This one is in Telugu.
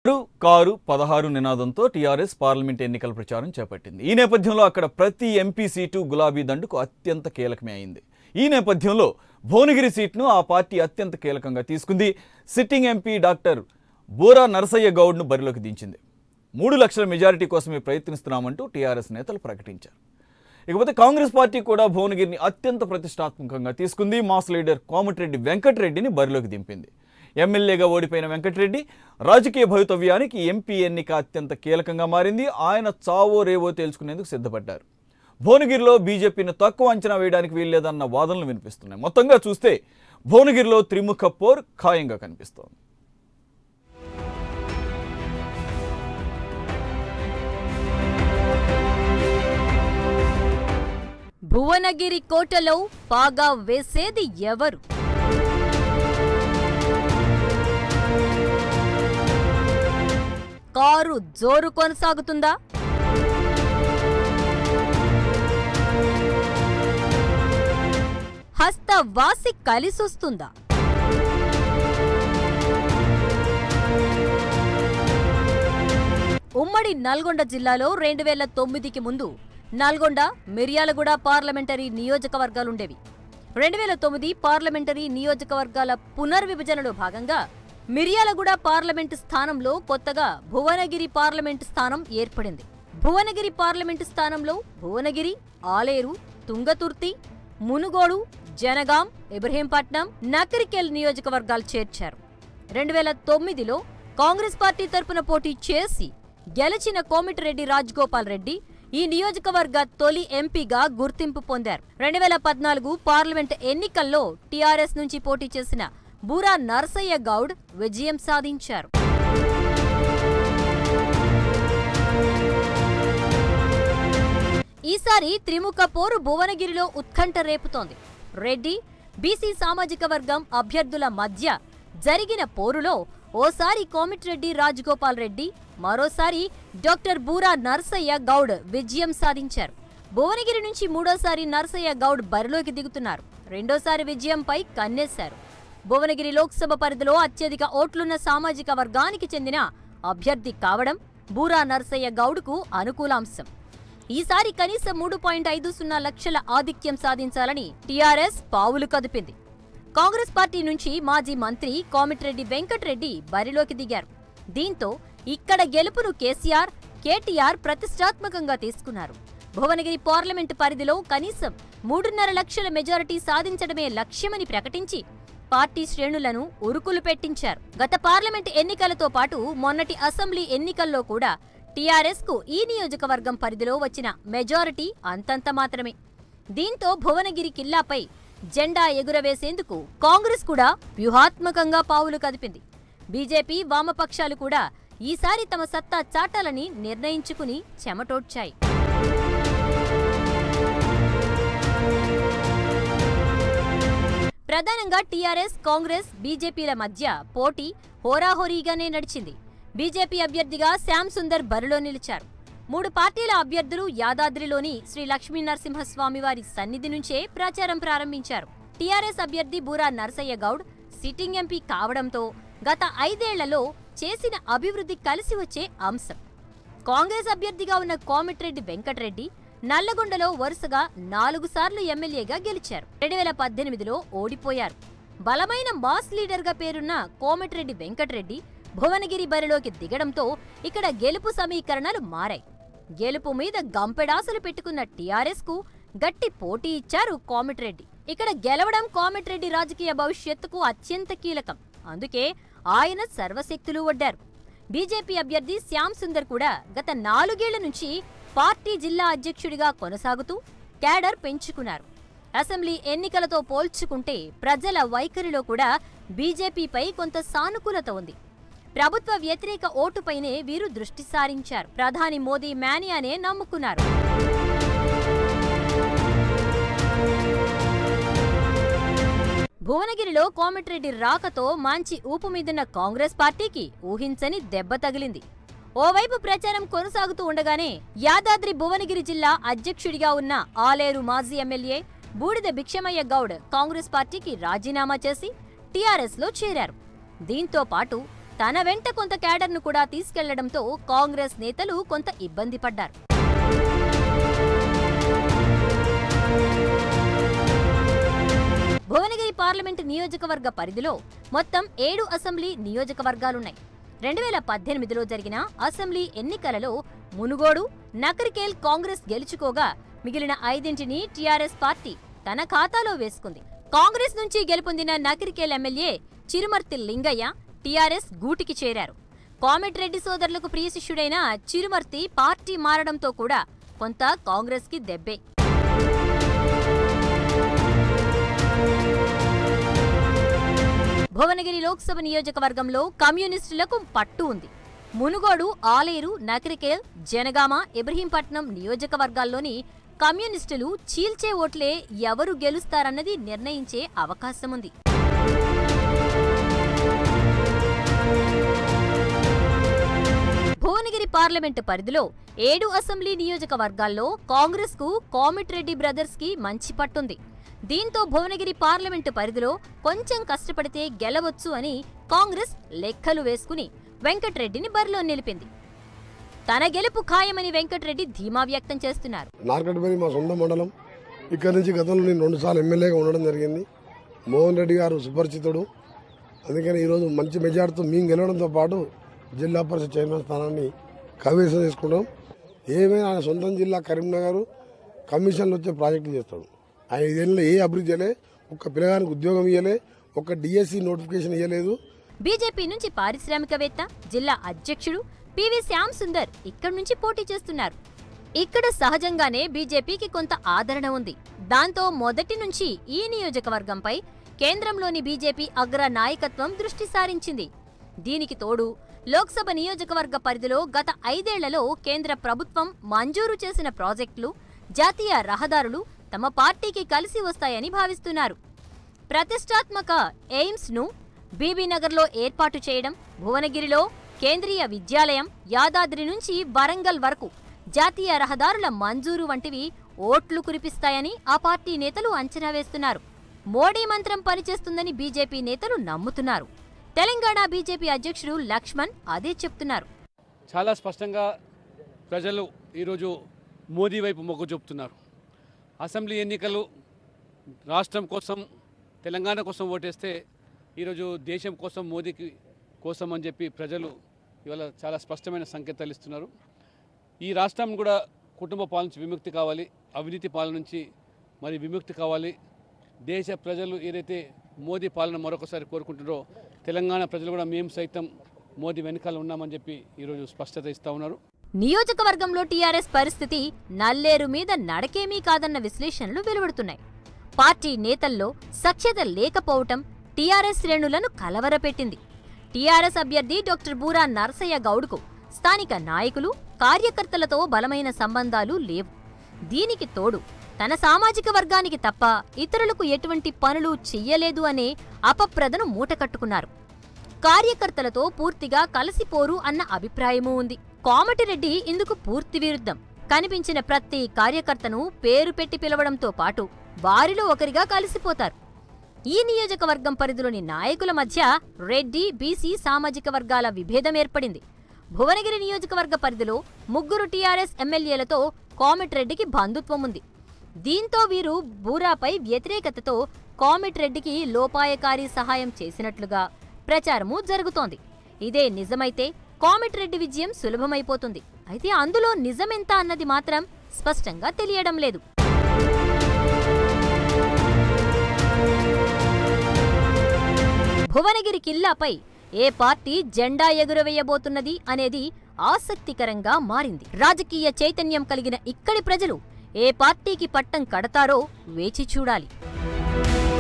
కారు పదహారు నినాదంతో టీఆర్ఎస్ పార్లమెంట్ ఎన్నికల ప్రచారం చేపట్టింది ఈ నేపథ్యంలో అక్కడ ప్రతి ఎంపీ సీటు గులాబీ దండుకు అత్యంత కీలకమే అయింది ఈ నేపథ్యంలో భువనగిరి సీట్ను ఆ పార్టీ అత్యంత కీలకంగా తీసుకుంది sitting MP doctor Boora Narasaiah గౌడ్ను బరిలోకి దించింది మూడు లక్షల మెజారిటీ కోసమే ప్రయత్నిస్తున్నామంటూ టీఆర్ఎస్ నేతలు ప్రకటించారు ఇకపోతే కాంగ్రెస్ పార్టీ కూడా భువనగిరిని అత్యంత ప్రతిష్టాత్మకంగా తీసుకుంది మాస్ లీడర్ కోమటిరెడ్డి వెంకటరెడ్డిని బరిలోకి దింపింది ఎమ్మెల్యేగా ఓడిపోయిన వెంకటరెడ్డి రాజకీయ భవితవ్యానికి ఎంపీ ఎన్నిక అత్యంత కీలకంగా మారింది ఆయన చావో రేవో తేల్చుకునేందుకు సిద్ధపడ్డారు భువనగిరిలో బీజేపీని తక్కువ అంచనా వేయడానికి వీల్లేదన్న వాదనలు వినిపిస్తున్నాయి మొత్తంగా చూస్తే భువనగిరిలో త్రిముఖ పోర్ ఖాయంగా కనిపిస్తోంది భువనగిరి కోటలో పాగా వేసేది ఎవరు కారు జోరు కొనసాగుతుందా హస్త వాసి కలిసొస్తుందా ఉమ్మడి నల్గొండ జిల్లాలో రెండు వేల తొమ్మిదికి ముందు నల్గొండ మిర్యాలగూడ పార్లమెంటరీ నియోజకవర్గాలుండేవి రెండు వేల తొమ్మిది పార్లమెంటరీ నియోజకవర్గాల పునర్విభజనలో భాగంగా మిర్యాలగూడ పార్లమెంటు స్థానంలో కొత్తగా భువనగిరి పార్లమెంటు స్థానం ఏర్పడింది భువనగిరి పార్లమెంటు స్థానంలో భువనగిరి ఆలేరు తుంగతుర్తి మునుగోడు జనగాం ఇబ్రహీంపట్నం నకరికెల్ నియోజకవర్గాలు చేర్చారు రెండు వేల తొమ్మిదిలో కాంగ్రెస్ పార్టీ తరపున పోటీ చేసి గెలిచిన కోమిటిరెడ్డి రాజగోపాల్ రెడ్డి ఈ నియోజకవర్గ తొలి ఎంపీగా గుర్తింపు పొందారు రెండు వేల పద్నాలుగు పార్లమెంట్ ఎన్నికల్లో టీఆర్ఎస్ నుంచి పోటీ చేసిన బూరా నరసయ్య గౌడ్ విజయం సాధించారు ఈసారి త్రిముఖ పోరు భువనగిరిలో ఉత్కంఠ రేపుతోంది రెడ్డి బీసీ సామాజిక వర్గం అభ్యర్థుల మధ్య జరిగిన పోరులో ఓసారి కోమిటిరెడ్డి రాజగోపాల్ రెడ్డి మరోసారి డాక్టర్ బూరా నర్సయ్య గౌడ్ విజయం సాధించారు భువనగిరి నుంచి మూడోసారి నర్సయ్య గౌడ్ బరిలోకి దిగుతున్నారు రెండోసారి విజయంపై కన్నేశారు భువనగిరి లోక్సభ పరిధిలో అత్యధిక ఓట్లున్న సామాజిక వర్గానికి చెందిన అభ్యర్థి కావడం బూరా నర్సయ్య గౌడ్కు అనుకూలాంశం ఈసారి కనీసం మూడు పాయింట్ ఐదు సున్నా లక్షల ఆధిక్యం సాధించాలని టీఆర్ఎస్ పావులు కదిపింది కాంగ్రెస్ పార్టీ నుంచి మాజీ మంత్రి కోమిటిరెడ్డి వెంకటరెడ్డి బరిలోకి దిగారు దీంతో ఇక్కడ గెలుపును కేసీఆర్ కేటీఆర్ ప్రతిష్టాత్మకంగా తీసుకున్నారు భువనగిరి పార్లమెంటు పరిధిలో కనీసం మూడున్నర లక్షల మెజారిటీ సాధించడమే లక్ష్యమని ప్రకటించి పార్టీ శ్రేణులను ఉరుకులు పెట్టించారు గత పార్లమెంట్ ఎన్నికలతో పాటు మొన్నటి అసెంబ్లీ ఎన్నికల్లో కూడా టీఆర్ఎస్ కు ఈ నియోజకవర్గం పరిధిలో వచ్చిన మెజారిటీ అంతంత మాత్రమే దీంతో భువనగిరి కిల్లాపై జెండా ఎగురవేసేందుకు కాంగ్రెస్ కూడా వ్యూహాత్మకంగా పావులు కదిపింది బీజేపీ వామపక్షాలు కూడా ఈసారి తమ సత్తా చాటాలని నిర్ణయించుకుని చెమటోడ్చాయి ప్రధానంగా టీఆర్ఎస్ కాంగ్రెస్ బీజేపీల మధ్య పోటీ హోరాహోరీగానే నడిచింది బీజేపీ అభ్యర్థిగా శ్యామ్ సుందర్ బరిలో నిలిచారు మూడు పార్టీల అభ్యర్థులు యాదాద్రిలోని శ్రీ లక్ష్మీ నరసింహస్వామి వారి సన్నిధి నుంచే ప్రచారం ప్రారంభించారు టీఆర్ఎస్ అభ్యర్థి బూరా నరసయ్య గౌడ్ సిట్టింగ్ ఎంపీ కావడంతో గత ఐదేళ్లలో చేసిన అభివృద్ధి కలిసి వచ్చే అంశం కాంగ్రెస్ అభ్యర్థిగా ఉన్న కోమిటిరెడ్డి వెంకటరెడ్డి నల్లగొండలో వరుసగా నాలుగు సార్లు ఎమ్మెల్యేగా గెలిచారు రెండు వేల పద్దెనిమిదిలో ఓడిపోయారు బలమైన మాస్ లీడర్గా పేరున్న కోమిటిరెడ్డి వెంకటరెడ్డి భువనగిరి బరిలోకి దిగడంతో ఇక్కడ గెలుపు సమీకరణలు మారాయి గెలుపు మీద గంపెడాసలు పెట్టుకున్న టీఆర్ఎస్ కు గట్టి పోటీ ఇచ్చారు కోమిటిరెడ్డి ఇక్కడ గెలవడం కోమిటిరెడ్డి రాజకీయ భవిష్యత్తుకు అత్యంత కీలకం అందుకే ఆయన సర్వశక్తులు వడ్డారు బీజేపీ అభ్యర్థి శ్యామ్ సుందర్ కూడా గత నాలుగేళ్ల నుంచి పార్టీ జిల్లా అధ్యక్షుడిగా కొనసాగుతూ క్యాడర్ పెంచుకున్నారు అసెంబ్లీ ఎన్నికలతో పోల్చుకుంటే ప్రజల వైఖరిలో కూడా బీజేపీపై కొంత సానుకూలత ఉంది ప్రభుత్వ వ్యతిరేక ఓటుపైనే వీరు దృష్టి సారించారు ప్రధాని మోదీ మేనియానే నమ్ముకున్నారు భువనగిరిలో కోమటిరెడ్డి రాకతో మంచి ఊపు మీదున్న కాంగ్రెస్ పార్టీకి ఊహించని దెబ్బ తగిలింది ఓవైపు ప్రచారం కొనసాగుతూ ఉండగానే యాదాద్రి భువనగిరి జిల్లా అధ్యక్షుడిగా ఉన్న ఆలేరు మాజీ ఎమ్మెల్యే బూడిద భిక్షమయ్య గౌడ్ కాంగ్రెస్ పార్టీకి రాజీనామా చేసి టీఆర్ఎస్ లో చేరారు దీంతో పాటు తన వెంట కొంత క్యాడర్ను కూడా తీసుకెళ్లడంతో కాంగ్రెస్ నేతలు కొంత ఇబ్బంది పడ్డారు భువనగిరి పార్లమెంటు నియోజకవర్గ పరిధిలో మొత్తం ఏడు అసెంబ్లీ నియోజకవర్గాలున్నాయి రెండు వేల పద్దెనిమిదిలో జరిగిన అసెంబ్లీ ఎన్నికలలో మునుగోడు నకరికేల్ కాంగ్రెస్ గెలుచుకోగా మిగిలిన ఐదింటిని టీఆర్ఎస్ పార్టీ తన ఖాతాలో వేసుకుంది కాంగ్రెస్ నుంచి గెలుపొందిన నకరికేల్ ఎమ్మెల్యే చిరుమర్తి లింగయ్య టీఆర్ఎస్ గూటికి చేరారు కోమటిరెడ్డి సోదరులకు ప్రియ శిష్యుడైన చిరుమర్తి పార్టీ మారడంతో కూడా కొంత కాంగ్రెస్కి దెబ్బే భువనగిరి లోక్సభ నియోజకవర్గంలో కమ్యూనిస్టులకు పట్టు ఉంది మునుగోడు ఆలేరు నకరికేల్ జనగామ ఇబ్రహీంపట్నం నియోజకవర్గాల్లోని కమ్యూనిస్టులు చీల్చే ఓట్లే ఎవరు గెలుస్తారన్నది నిర్ణయించే అవకాశముంది భువనగిరి పార్లమెంటు పరిధిలో ఏడు అసెంబ్లీ నియోజకవర్గాల్లో కాంగ్రెస్ కు కోమిటిరెడ్డి బ్రదర్స్ కి మంచి పట్టుంది దీంతో భువనగిరి పార్లమెంటు పరిధిలో కొంచెం కష్టపడితే గెలవచ్చు అని కాంగ్రెస్ లెక్కలు వేసుకుని వెంకట్రెడ్డిని బరిలో నిలిపింది తన గెలుపు ఖాయమని వెంకట్రెడ్డి ధీమా వ్యక్తం చేస్తున్నారు నార్కట్పల్లి మా సొంత మండలం ఇక్కడ నుంచి గతంలో నేను రెండుసార్లు ఎమ్మెల్యేగా ఉండడం జరిగింది మోహన్ రెడ్డి గారు సుపరిచితుడు అందుకని ఈరోజు మంచి మెజార్టీతో మేము గెలవడంతో పాటు జిల్లా పరిషత్ చైర్మన్ స్థానాన్ని కైవసం చేసుకుంటాం ఏమైనా ఆయన సొంతం జిల్లా కరీంనగర్ కమిషన్లు వచ్చే ప్రాజెక్టులు చేస్తాడు ఆయన ఐదేళ్ళలో ఏ అభివృద్ధి చేయలే ఒక్క పిల్లగానికి ఉద్యోగం ఇవ్వలే ఒక్క డిఎస్సి నోటిఫికేషన్ ఇవ్వలేదు బీజేపీ నుంచి పారిశ్రామికవేత్త జిల్లా అధ్యక్షుడు పివి శ్యామ్ సుందర్ ఇక్కడి నుంచి పోటీ చేస్తున్నారు ఇక్కడ సహజంగానే బీజేపీకి కొంత ఆదరణ ఉంది దాంతో మొదటి నుంచి ఈ నియోజకవర్గంపై కేంద్రంలోని బీజేపీ అగ్ర నాయకత్వం దృష్టి సారించింది దీనికి తోడు లోక్సభ నియోజకవర్గ పరిధిలో గత ఐదేళ్లలో కేంద్ర ప్రభుత్వం మంజూరు చేసిన ప్రాజెక్టులు జాతీయ రహదారులు తమ పార్టీకి కలిసి వస్తాయని భావిస్తున్నారు ప్రతిష్టాత్మక ఎయిమ్స్ ను బీబీనగర్లో ఏర్పాటు చేయడం భువనగిరిలో కేంద్రీయ విద్యాలయం యాదాద్రి నుంచి వరంగల్ వరకు జాతీయ రహదారుల మంజూరు వంటివి ఓట్లు కురిపిస్తాయని ఆ పార్టీ నేతలు అంచనా వేస్తున్నారు మోడీ మంత్రం పనిచేస్తుందని బీజేపీ నేతలు నమ్ముతున్నారు తెలంగాణ బీజేపీ అధ్యక్షుడు లక్ష్మణ్ అదే చెప్తున్నారు చాలా స్పష్టంగా ప్రజలు ఈరోజు మోదీ వైపు మొగ్గు చూపుతున్నారు అసెంబ్లీ ఎన్నికలు రాష్ట్రం కోసం తెలంగాణ కోసం ఓటేస్తే ఈరోజు దేశం కోసం మోదీకి కోసం అని చెప్పి ప్రజలు ఇవాళ చాలా స్పష్టమైన సంకేతాలు ఇస్తున్నారు ఈ రాష్ట్రం కూడా కుటుంబ పాలన నుంచి విముక్తి కావాలి అవినీతి పాలన నుంచి మరి విముక్తి కావాలి దేశ ప్రజలు ఏదైతే మోదీ పాలన మరొకసారి కోరుకుంటున్నారో తెలంగాణ ప్రజలు కూడా మేము సైతం మోదీ వెనకాల ఉన్నామని చెప్పి ఈరోజు స్పష్టత ఇస్తూ ఉన్నారు నియోజకవర్గంలో టీఆర్ఎస్ పరిస్థితి నల్లేరు మీద నడకేమీ కాదన్న విశ్లేషణలు వెలువడుతున్నాయి పార్టీ నేతల్లో సఖ్యత లేకపోవటం టీఆర్ఎస్ శ్రేణులను కలవరపెట్టింది టీఆర్ఎస్ అభ్యర్థి డాక్టర్ బూరా నరసయ్య గౌడ్కు స్థానిక నాయకులు కార్యకర్తలతో బలమైన సంబంధాలు లేవు దీనికి తోడు తన సామాజిక వర్గానికి తప్ప ఇతరులకు ఎటువంటి పనులు చెయ్యలేదు అనే అపప్రదను మూటకట్టుకున్నారు కార్యకర్తలతో పూర్తిగా కలిసిపోరు అన్న అభిప్రాయమూ ఉంది కోమటిరెడ్డి ఇందుకు పూర్తి విరుద్ధం కనిపించిన ప్రతి కార్యకర్తను పేరు పెట్టి పిలవడంతో పాటు వారిలో ఒకరిగా కలిసిపోతారు ఈ నియోజకవర్గం పరిధిలోని నాయకుల మధ్య రెడ్డి బీసీ సామాజిక వర్గాల విభేదం ఏర్పడింది భువనగిరి నియోజకవర్గ పరిధిలో ముగ్గురు టీఆర్ఎస్ ఎమ్మెల్యేలతో కోమటిరెడ్డికి బంధుత్వం ఉంది దీంతో వీరు బూరాపై వ్యతిరేకతతో కోమటిరెడ్డికి లోపాయకారి సహాయం చేసినట్లుగా ప్రచారము జరుగుతోంది ఇదే నిజమైతే కోమటిరెడ్డి విజయం సులభమైపోతుంది అయితే అందులో నిజమెంత అన్నది మాత్రం స్పష్టంగా తెలియడం లేదు భువనగిరి కిల్లాపై ఏ పార్టీ జెండా ఎగురవేయబోతున్నది అనేది ఆసక్తికరంగా మారింది రాజకీయ చైతన్యం కలిగిన ఇక్కడి ప్రజలు ఏ పార్టీకి పట్టం కడతారో వేచి చూడాలి